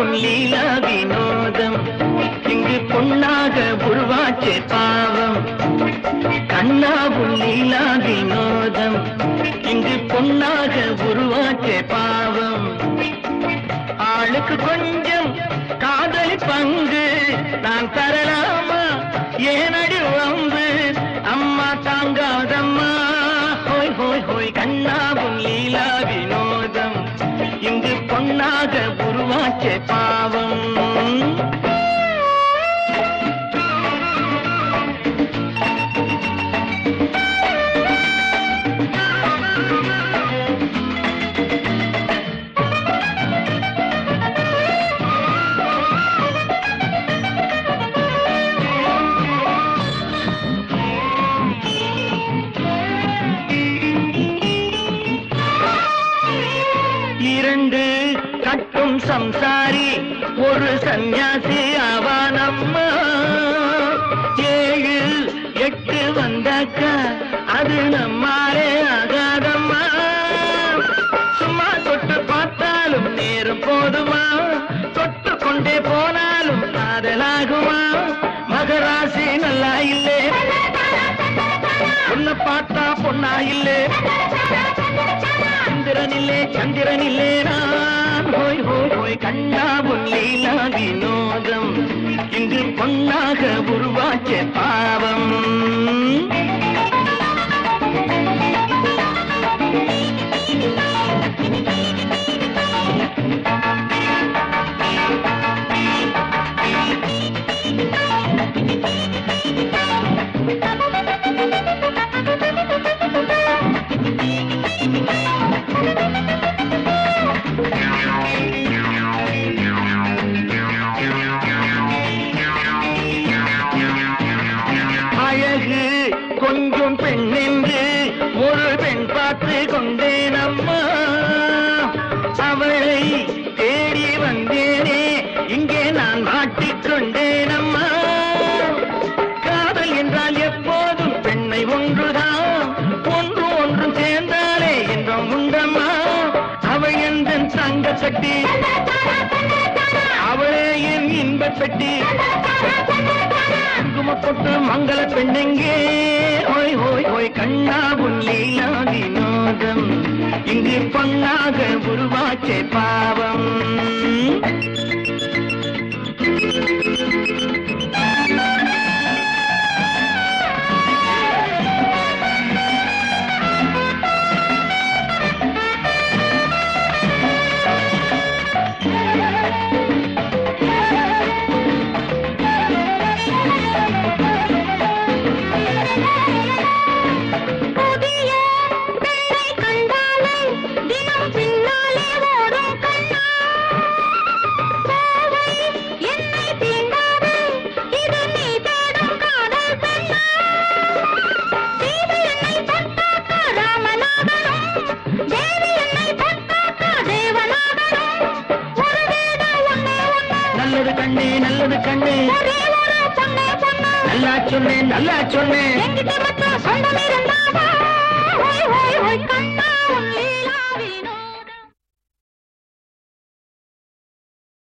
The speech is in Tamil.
உன் லீலா வினோதம் இங்கு பொன்னாக உருவாச்சே பாவம் கண்ணா உன் லீலா வினோதம் இங்கு பொன்னாக உருவாச்சே பாவம் ஆளுக்கு கொஞ்சம் காதலி பங்கு நான் தரலாமா ஏனடி வம்பு அம்மா தாங்காதம்மா ஹோய் ஹோய் ஹோய் கண்ணாவும் லீலா வினோதம் இங்கு பொன்னாக உருவாச்சே பாவம் இரண்டு கட்டும் சம்சாரி ஒரு சந்நியாசி ஆவானம்மா ஏழு எட்டு வந்தாக்க அது நம்மாலே ஆகாதம்மா சும்மா தொட்டு பார்த்தாலும் நேரம் போதுமா தொட்டு கொண்டே போனாலும் காதலாகுமா மகராசி நல்லா இல்லே பொண்ணு பார்த்தா பொண்ணா இல்லே சந்திரனில்லே சந்திரனில்லே நான் ஹோய் ஹோய் ஹோய் கண்ணா உன் லீலா வினோதம் இங்கு பொன்னாக உருவாச்ச பாவம் அழகு கொஞ்சம் பெண் என்று ஒரு பெண் பார்த்து கொண்டேன் அம்மா அவளை தேடி வந்தேனே இங்கே நான் மாட்டிக்கொண்டேன் அம்மா காதல் என்றால் எப்போதும் பெண்ணை ஒன்றுதான் ஒன்று ஒன்றும் சேர்ந்தாலே என்றும் உண்டம்மா அவள் எந்த தங்க சட்டி அவளே என் இன்பப் பெட்டி குங்குமப்பொட்டு மங்கள பெண்ணெங்கே ஓய் ஓய் ஓய் கண்ணா உன் லீலா வினோதம் இங்கு பொன்னாக உருவாச்சே பாவம் புதிய பெண்ணை கண்டாலே தினம் பின்னாலே ஓடும் கண்ணா கோவை என்னை தீண்டாதே இது நீ தேடும் காதல் பெண்ணா சீதை என்னை தொட்டாக்க ராமனாகணும் தேவி என்னை தொட்டாக்க தேவனாகணும் ஒரு வீடு ஒண்ணே ஒண்ணு நல்லது கண்ணே நல்லது கண்ணே ஒரே ஒரு பொண்ணே பொண்ணு நல்லா சொன்னேன் நல்லா சொன்னேன் எங்கிட்ட மட்டும் சொந்தம் இருந்தாவா ஹோய் ஹோய் ஹோய் கண்ணா உன்